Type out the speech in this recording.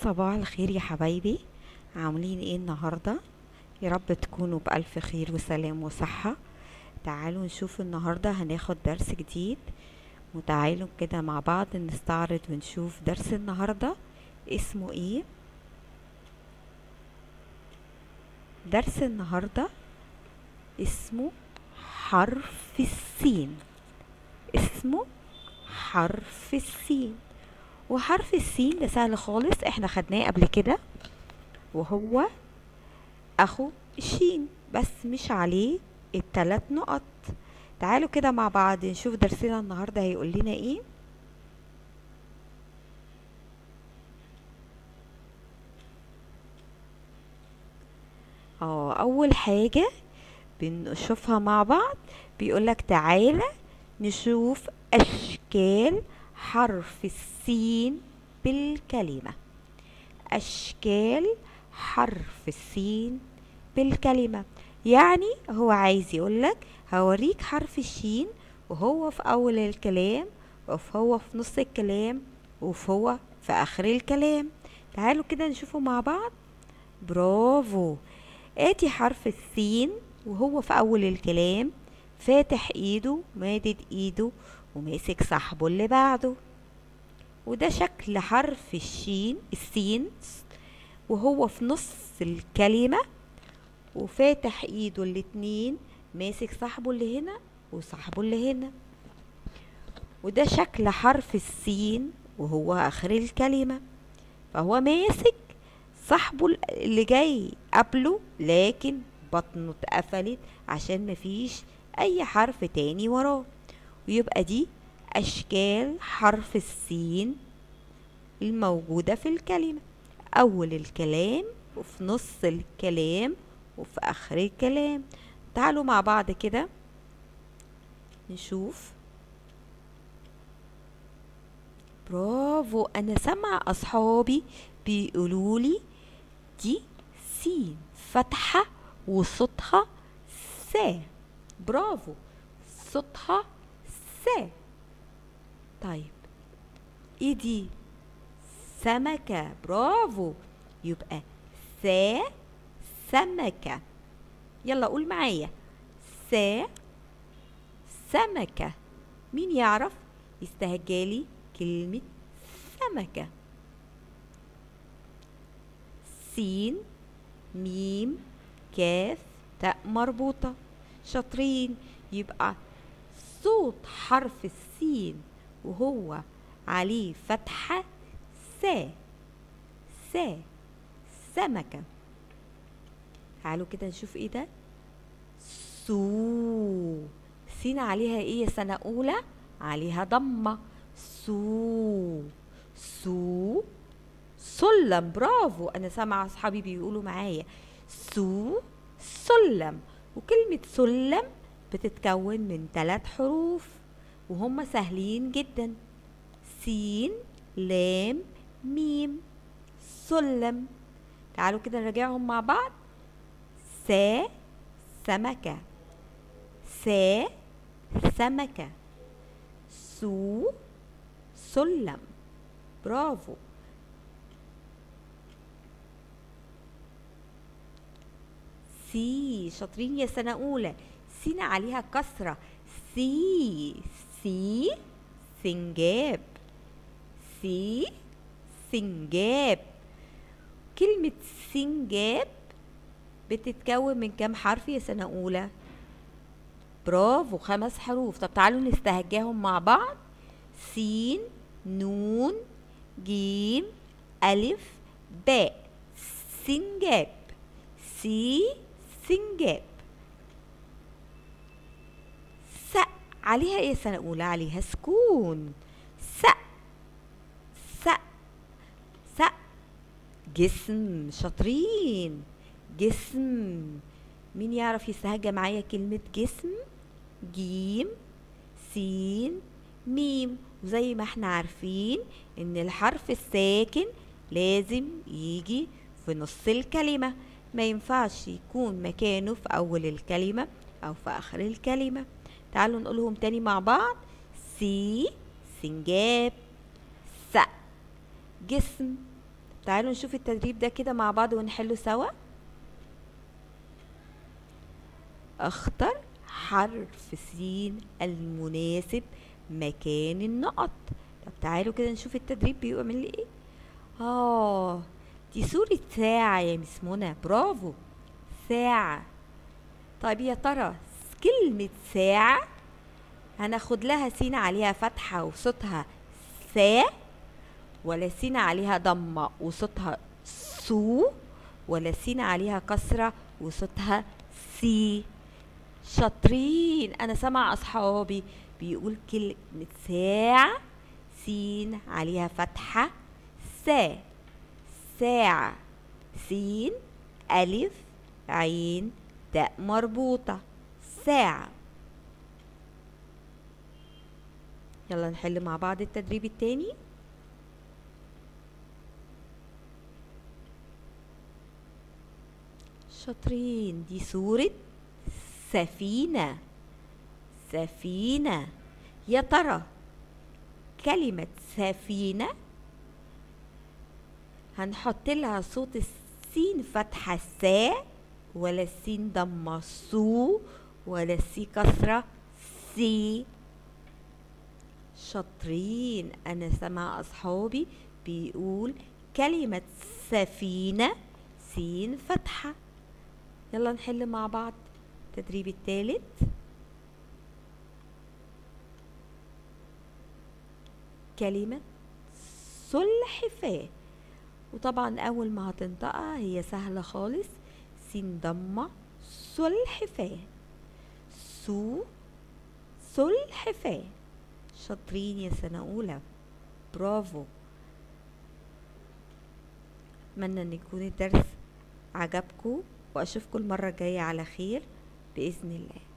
صباح الخير يا حبايبي عاملين ايه النهاردة يا رب تكونوا بألف خير وسلام وصحة تعالوا نشوف النهاردة هناخد درس جديد وتعالوا كده مع بعض نستعرض ونشوف درس النهاردة اسمه ايه درس النهاردة اسمه حرف السين اسمه حرف السين وحرف السين ده سهل خالص احنا خدناه قبل كده وهو اخو الشين بس مش عليه التلات نقط تعالوا كده مع بعض نشوف درسنا النهارده هيقول لنا ايه اه اول حاجه بنشوفها مع بعض بيقولك تعالى نشوف اشكال حرف السين بالكلمة أشكال حرف السين بالكلمة يعني هو عايز يقولك هوريك حرف الشين وهو في أول الكلام وهو في نص الكلام وهو في آخر الكلام تعالوا كده نشوفه مع بعض برافو ادي حرف السين وهو في أول الكلام فاتح ايده مادد ايده وماسك صاحبه اللي بعده وده شكل حرف الشين السين وهو في نص الكلمة وفاتح ايده الاتنين ماسك صاحبه اللي هنا وصاحبه اللي هنا وده شكل حرف السين وهو اخر الكلمة فهو ماسك صاحبه اللي جاي قبله لكن بطنه اتقفلت عشان مفيش اي حرف تاني وراه ويبقى دي أشكال حرف السين الموجودة في الكلمة أول الكلام وفي نص الكلام وفي آخر الكلام تعالوا مع بعض كده نشوف برافو أنا سامعة أصحابي بيقولولي دي سين فتحة وصوتها سا برافو صوتها س طيب ايه دي سمكة برافو يبقى س سمكة يلا قول معايا س سمكة مين يعرف يستهجالي كلمة سمكة سين ميم كاف تاء مربوطة شاطرين يبقى صوت حرف السين وهو عليه فتحة س س سمكة تعالوا كده نشوف ايه ده سو سين عليها ايه يا سنة أولى عليها ضمة سو سو سلم برافو أنا سامعة أصحابي بيقولوا معايا سو سلم وكلمة سلم بتتكون من ثلاث حروف وهم سهلين جدا سين لام ميم سلم تعالوا كده نراجعهم مع بعض سا سمكة سا سمكة سو سلم برافو سي شاطرين يا سنة أولى سين عليها كسرة سي سي سنجاب سي سنجاب كلمة سنجاب بتتكون من كام حرف يا سنة أولى برافو خمس حروف طب تعالوا نستهجاهم مع بعض سين نون جيم ألف باء سنجاب سي سنجاب س عليها ايه سنة أولى عليها سكون س س س جسم شاطرين جسم مين يعرف يستهجى معايا كلمة جسم جيم سين ميم وزي ما احنا عارفين ان الحرف الساكن لازم يجي في نص الكلمة ما ينفعش يكون مكانه في أول الكلمة أو في آخر الكلمة تعالوا نقولهم تاني مع بعض سي سنجاب س جسم تعالوا نشوف التدريب ده كده مع بعض ونحله سوا اختر حرف سين المناسب مكان النقط طب تعالوا كده نشوف التدريب بيعمل لي ايه اه دي صورة ساعة يا مس منى برافو ساعة طيب يا ترى كلمة ساعة هناخد لها سين عليها فتحة وصوتها سا ولا سين عليها ضمة وصوتها سو ولا سين عليها كسرة وصوتها سي شاطرين انا سامع اصحابي بيقول كلمة ساعة سين عليها فتحة سا ساعة سين ألف عين تاء مربوطة ساعة يلا نحل مع بعض التدريب التاني شاطرين دي صورة سفينة سفينة يا ترى كلمة سفينة هنحط لها صوت السين فتحة سا ولا السين ضمة سو ولا السي كسرة سي شاطرين انا سمع اصحابي بيقول كلمة سفينة سين فتحة يلا نحل مع بعض التدريب الثالث كلمة سلحفاة وطبعا أول ما هتنطقها هي سهلة خالص سين ضمة سلحفاة سو سلحفاة شاطرين يا سنة أولى برافو أتمنى أن يكون الدرس عجبكم وأشوفكم المرة الجاية على خير بإذن الله